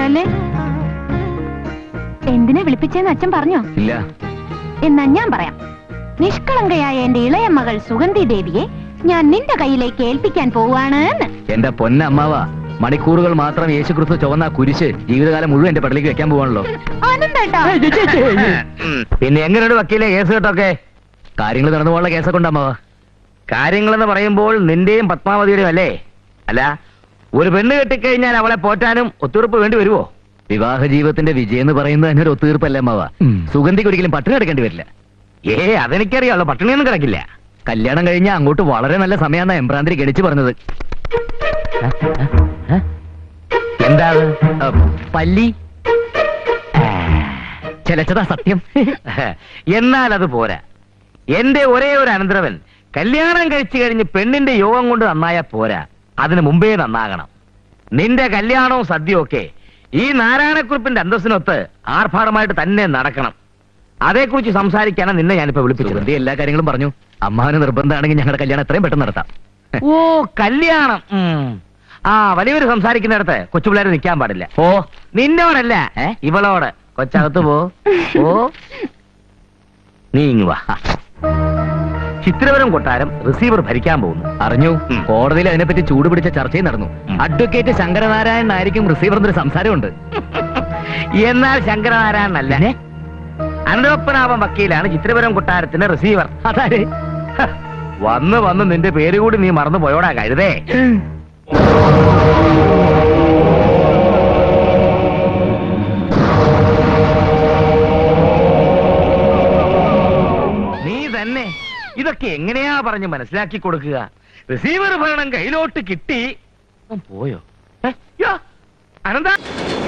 മിണ്ടല്ലേ എന്തിനെ വിളിപ്പിച്ചെന്ന് അച്ഛൻ പറഞ്ഞോ ഇല്ല എന്നാ ഞാൻ പറയാം നിഷ്കളങ്കയായ എന്റെ ഇളയ മകൾ സുഗന്ധി ദേവിയെ ഞാൻ നിന്റെ കയ്യിലേക്ക് ഏൽപ്പിക്കാൻ പോവാണ് എന്ന് എന്റെ പൊന്നമ്മാവ മണിക്കൂറുകൾ മാത്രം യേശുക്രിസ്തു ചുവന്ന ആ കുരിശ് ജീവിതകാലം മുഴുവൻ എന്റെ പടലേക്ക് വെക്കാൻ പോവാണല്ലോ ആനന്ദേട്ടാ പിന്നെ എങ്ങനെയുണ്ട് വക്കീലെ കേസ് കേട്ടൊക്കെ കാര്യങ്ങൾ നടന്നു പോകാനുള്ള കേസൊക്കെ ഉണ്ട് അമ്മാവ കാര്യങ്ങളെന്ന് പറയുമ്പോൾ നിന്റെയും പത്മാവതിയുടെയും അല്ലേ അല്ല ഒരു പെണ്ണ് കെട്ടിക്കഴിഞ്ഞാൽ അവളെ പോറ്റാനും ഒത്തുറപ്പ് വേണ്ടി വരുവോ വിവാഹ ജീവിതത്തിന്റെ വിജയം എന്ന് പറയുന്നത് തന്നെ ഒരു ഒത്തീർപ്പല്ലേ അമ്മാവ സുഗന്ധിക്ക് ഒരിക്കലും പട്ടിണി കിടക്കേണ്ടി വരില്ല ഏ അതെനിക്കറിയാമല്ലോ പട്ടിണിയൊന്നും കിടക്കില്ല കല്യാണം കഴിഞ്ഞാൽ അങ്ങോട്ട് വളരെ നല്ല സമയമാണ് എംബ്രാന്തിരി ഗണിച്ചു പറഞ്ഞത് എന്താ അത്? ആ, പല്ലി ചിലച്ചതാ സത്യം എന്നാൽ അത് പോരാ എന്റെ ഒരേ ഒരു അനന്തരവൻ കല്യാണം കഴിച്ചു കഴിഞ്ഞ് പെണ്ണിന്റെ യോഗം കൊണ്ട് നന്നായ പോരാ അതിന് മുമ്പേ നന്നാകണം നിന്റെ കല്യാണവും സദ്യയും ഒക്കെ ഈ നാരായണക്കുറിപ്പിന്റെ അന്തസ്സിനൊത്ത് ആർഭാടമായിട്ട് തന്നെ നടക്കണം അതേക്കുറിച്ച് സംസാരിക്കാനാണ് നിന്നെ ഞാനിപ്പോ വിളിപ്പിച്ചത് സുഗന്ധി എല്ലാ കാര്യങ്ങളും പറഞ്ഞു അമ്മാവന് നിർബന്ധമാണെങ്കിൽ ഞങ്ങളുടെ കല്യാണം എത്രയും പെട്ടെന്ന് നടത്താം ഓ കല്യാണം ഉം. ആ വലിയവര് സംസാരിക്കുന്നിടത്ത് കൊച്ചുപിള്ളേര് നിൽക്കാൻ പാടില്ല ഓ നിന്നോടല്ല ഏ? ഇവളോട് കൊച്ചകത്ത് പോ ഓ നീ ഇങ്ങ് വാ ചിത്രപരം കൊട്ടാരം റിസീവർ ഭരിക്കാൻ പോകുന്നു അറിഞ്ഞു ഉം. കോടതിയിൽ അതിനെപ്പറ്റി ചൂട് പിടിച്ച ചർച്ചയും നടന്നു ഉം. അഡ്വക്കേറ്റ് ശങ്കരനാരായണൻ ആയിരിക്കും റിസീവർ എന്നൊരു സംസാരമുണ്ട് എന്നാൽ ശങ്കരനാരായണനല്ല അനന്തപത്മനാഭൻ വക്കീലാണ് ചിത്രപരം കൊട്ടാരത്തിന്റെ റിസീവർ അതാര് ഹ, വന്ന് വന്ന് നിന്റെ പേര് കൂടി നീ മറന്നു പോയോടാ കഴുതേ നീ തന്നെ ഇതൊക്കെ എങ്ങനെയാ പറഞ്ഞ് മനസ്സിലാക്കി കൊടുക്കുക റിസീവർ ഭരണം കയ്യിലോട്ട് കിട്ടി അവൻ പോയോ ഏ, യ്യോ, അനന്ത